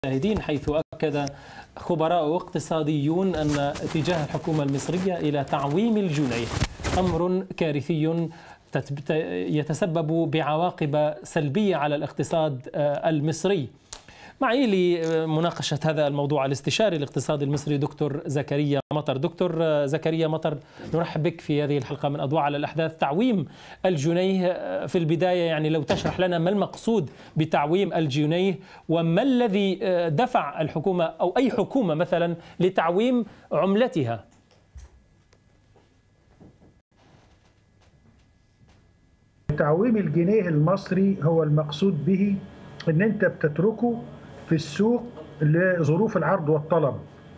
المشاهدين حيث أكد خبراء اقتصاديون أن اتجاه الحكومة المصرية إلى تعويم الجنيه أمر كارثي يتسبب بعواقب سلبية على الاقتصاد المصري معي لمناقشة هذا الموضوع الاستشاري الاقتصادي المصري دكتور زكريا مطر دكتور زكريا مطر نرحب بك في هذه الحلقة من أضواء على الأحداث تعويم الجنيه في البداية يعني لو تشرح لنا ما المقصود بتعويم الجنيه وما الذي دفع الحكومة أو أي حكومة مثلا لتعويم عملتها تعويم الجنيه المصري هو المقصود به ان انت بتتركه في السوق لظروف العرض والطلب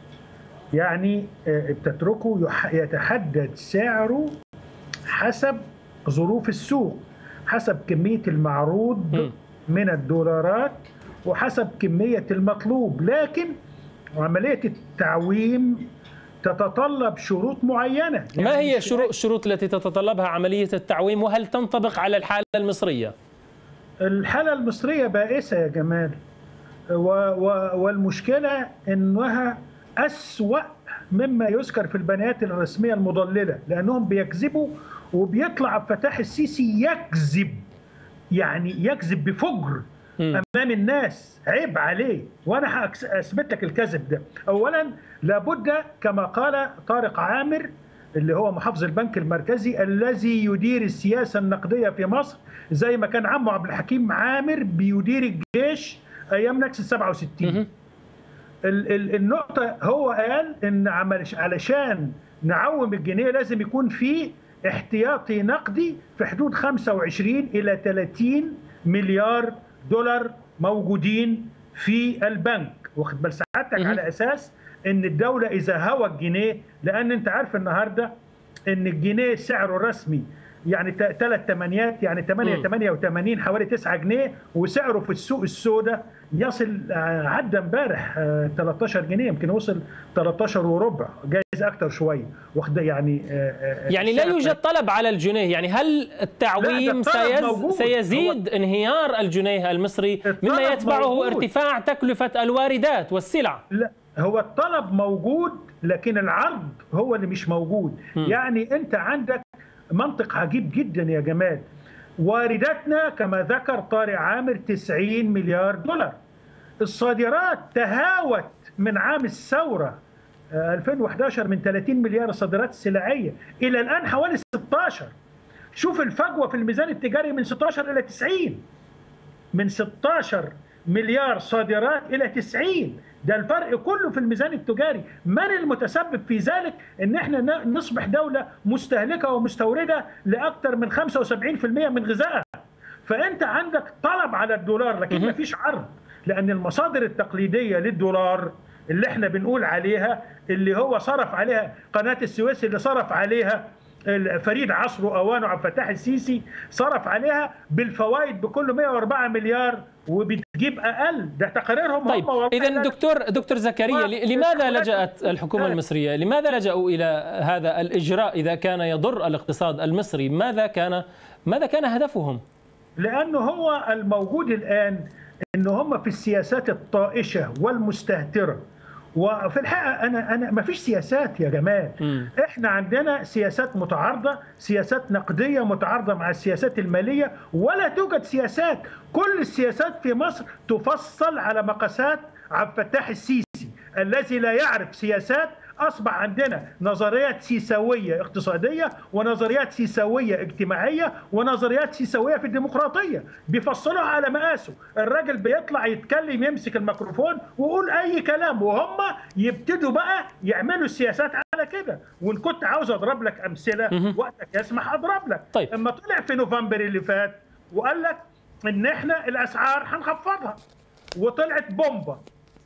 يعني بتتركه يتحدد سعره حسب ظروف السوق حسب كمية المعروض من الدولارات وحسب كمية المطلوب لكن عملية التعويم تتطلب شروط معينة يعني ما هي الشروط التي تتطلبها عملية التعويم وهل تنطبق على الحالة المصرية؟ الحالة المصرية بائسة يا جمال و و والمشكلة أنها أسوأ مما يذكر في البيانات الرسمية المضللة لأنهم بيكذبوا وبيطلع فتاح السيسي يكذب يعني يكذب بفجر امام الناس عيب عليه وانا اثبت لك الكذب ده اولا لابد كما قال طارق عامر اللي هو محافظ البنك المركزي الذي يدير السياسه النقديه في مصر زي ما كان عمه عبد الحكيم عامر بيدير الجيش ايام نكسه 67 النقطه هو قال ان علشان نعوم الجنيه لازم يكون في احتياطي نقدي في حدود 25 الى 30 مليار دولار موجودين في البنك واخد بال سعادتك على اساس ان الدوله اذا هوى الجنيه لان انت عارف النهارده ان الجنيه سعره الرسمي يعني ثلاث ثمانيات يعني 8 88 حوالي 9 جنيه وسعره في السوق السوداء يصل عدى امبارح 13 جنيه يمكن وصل 13 وربع جايز اكتر شويه واخد يعني يعني لا يوجد طلب على الجنيه يعني هل التعويم سيز سيزيد انهيار الجنيه المصري مما يتبعه موجود. ارتفاع تكلفه الواردات والسلع لا هو الطلب موجود لكن العرض هو اللي مش موجود م. يعني انت عندك منطق عجيب جدا يا جمال وارداتنا كما ذكر طارق عامر 90 مليار دولار الصادرات تهاوت من عام الثورة 2011 من 30 مليار الصادرات السلعية إلى الآن حوالي 16 شوف الفجوة في الميزان التجاري من 16 إلى 90 من 16 مليار صادرات إلى 90 ده الفرق كله في الميزان التجاري من المتسبب في ذلك ان احنا نصبح دولة مستهلكة ومستوردة لأكثر من 75% من غذائها فانت عندك طلب على الدولار لكن ما فيش عرض لان المصادر التقليدية للدولار اللي احنا بنقول عليها اللي هو صرف عليها قناة السويس اللي صرف عليها فريد عصره اوانه عبد الفتاح السيسي صرف عليها بالفوائد بكل 104 مليار وبتجيب اقل ده تقاريرهم طيب هم اذا دكتور دكتور زكريا لماذا لجأت الحكومه المصريه لماذا لجأوا الى هذا الاجراء اذا كان يضر الاقتصاد المصري ماذا كان ماذا كان هدفهم لانه هو الموجود الان ان هم في السياسات الطائشه والمستهتره وفي الحقيقه انا انا ما فيش سياسات يا جمال م. احنا عندنا سياسات متعارضه سياسات نقديه متعارضه مع السياسات الماليه ولا توجد سياسات كل السياسات في مصر تفصل على مقاسات عبد الفتاح السيسي الذي لا يعرف سياسات اصبح عندنا نظريات سيساويه اقتصاديه ونظريات سيساويه اجتماعيه ونظريات سيساويه في الديمقراطيه بيفصلوها على مقاسه الراجل بيطلع يتكلم يمسك الميكروفون ويقول اي كلام وهم يبتدوا بقى يعملوا السياسات على كده وان كنت عاوز اضرب لك امثله وقتك يسمح اضرب لك طيب. اما طلع في نوفمبر اللي فات وقال لك ان احنا الاسعار هنخفضها وطلعت بومبا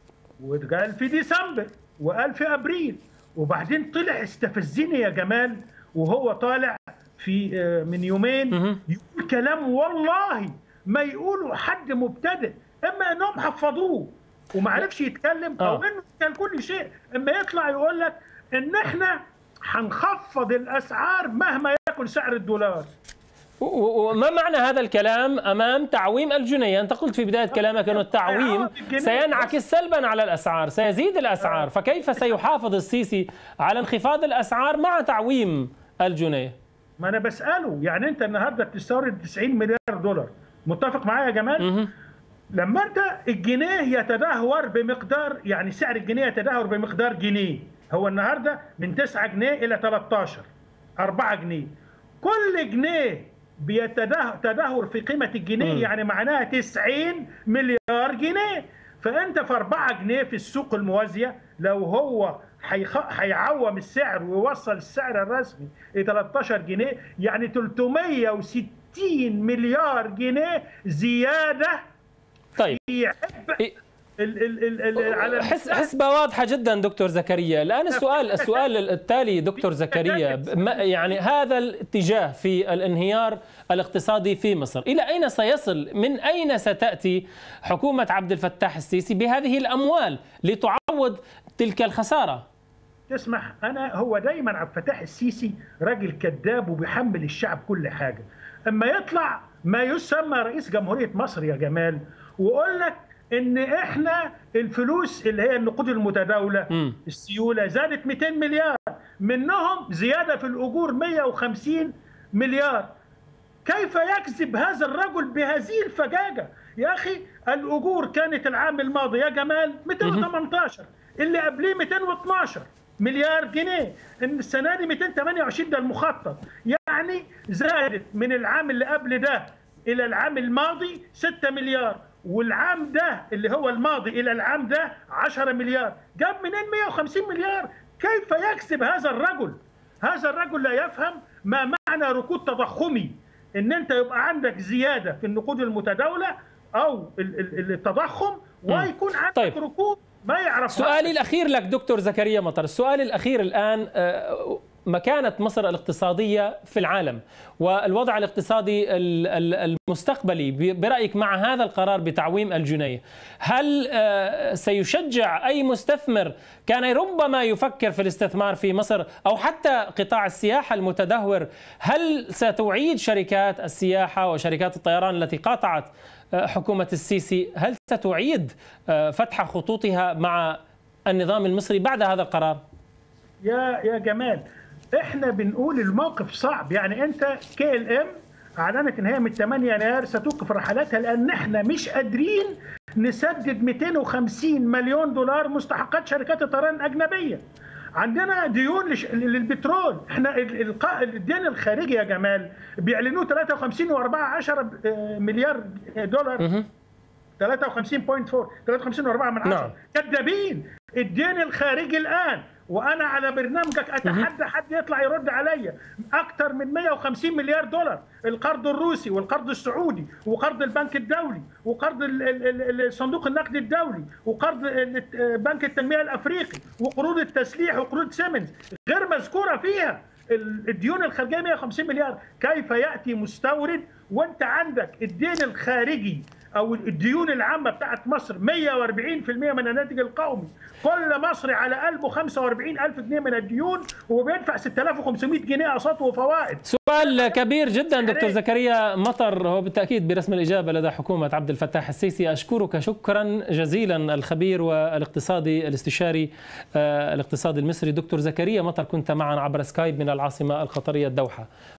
وقال في ديسمبر وقال في ابريل وبعدين طلع استفزني يا جمال وهو طالع في من يومين يقول كلام والله ما يقولوا حد مبتدئ اما انهم حفظوه وما عرفش يتكلم او انه كان كل شيء اما يطلع يقول لك ان احنا هنخفض الاسعار مهما يكن سعر الدولار وما معنى هذا الكلام امام تعويم الجنيه؟ انت قلت في بدايه كلامك انه التعويم سينعكس سلبا على الاسعار، سيزيد الاسعار، فكيف سيحافظ السيسي على انخفاض الاسعار مع تعويم الجنيه؟ ما انا بساله يعني انت النهارده بتستورد 90 مليار دولار متفق معايا يا جمال؟ لما انت الجنيه يتدهور بمقدار يعني سعر الجنيه يتدهور بمقدار جنيه هو النهارده من 9 جنيه الى 13 4 جنيه كل جنيه بيتدهور في قيمه الجنيه م. يعني معناها 90 مليار جنيه فانت في 4 جنيه في السوق الموازيه لو هو هيعوم السعر ويوصل السعر الرسمي ل 13 جنيه يعني 360 مليار جنيه زياده طيب على حسبة واضحة جدا دكتور زكريا الآن السؤال السؤال التالي دكتور زكريا يعني هذا الاتجاه في الانهيار الاقتصادي في مصر إلى أين سيصل من أين ستأتي حكومة عبد الفتاح السيسي بهذه الأموال لتعوض تلك الخسارة تسمح أنا هو دايما عبد الفتاح السيسي راجل كذاب وبيحمل الشعب كل حاجة أما يطلع ما يسمى رئيس جمهورية مصر يا جمال ويقول لك ان احنا الفلوس اللي هي النقود المتداوله م. السيوله زادت 200 مليار منهم زياده في الاجور 150 مليار كيف يكذب هذا الرجل بهذه الفجاجه يا اخي الاجور كانت العام الماضي يا جمال 218 اللي قبليه 212 مليار جنيه ان السنه دي 228 ده المخطط يعني زادت من العام اللي قبل ده الى العام الماضي 6 مليار والعام ده اللي هو الماضي الى العام ده 10 مليار جاب منين 150 مليار كيف يكسب هذا الرجل هذا الرجل لا يفهم ما معنى ركود تضخمي ان انت يبقى عندك زياده في النقود المتداوله او التضخم ويكون عندك طيب. ركود ما يعرف سؤالي الاخير لك دكتور زكريا مطر السؤال الاخير الان آه، مكانة مصر الاقتصادية في العالم والوضع الاقتصادي المستقبلي برأيك مع هذا القرار بتعويم الجنيه هل آه، سيشجع أي مستثمر كان ربما يفكر في الاستثمار في مصر أو حتى قطاع السياحة المتدهور هل ستعيد شركات السياحة وشركات الطيران التي قاطعت آه، حكومة السيسي هل ستعيد آه، فتح خطوطها مع النظام المصري بعد هذا القرار؟ يا يا جمال احنا بنقول الموقف صعب يعني انت كي ال ام اعلنت ان هي من 8 يناير ستوقف رحلاتها لان احنا مش قادرين نسدد 250 مليون دولار مستحقات شركات الطيران الاجنبيه عندنا ديون للبترول احنا الدين الخارجي يا جمال بيعلنوه 53 و4 10 مليار دولار 53.4 53 و4 من 10 نعم. كذابين الدين الخارجي الان وانا على برنامجك اتحدى حد يطلع يرد عليا اكثر من 150 مليار دولار القرض الروسي والقرض السعودي وقرض البنك الدولي وقرض صندوق النقد الدولي وقرض بنك التنميه الافريقي وقروض التسليح وقروض سيمنز غير مذكوره فيها الديون الخارجيه 150 مليار كيف ياتي مستورد وانت عندك الدين الخارجي او الديون العامه بتاعت مصر 140% من الناتج القومي كل مصري على قلبه 45000 جنيه من الديون وبيدفع 6500 جنيه اقساط وفوائد سؤال كبير جدا دكتور زكريا مطر هو بالتاكيد برسم الاجابه لدى حكومه عبد الفتاح السيسي اشكرك شكرا جزيلا الخبير والاقتصادي الاستشاري آه، الاقتصادي المصري دكتور زكريا مطر كنت معنا عبر سكايب من العاصمه القطريه الدوحه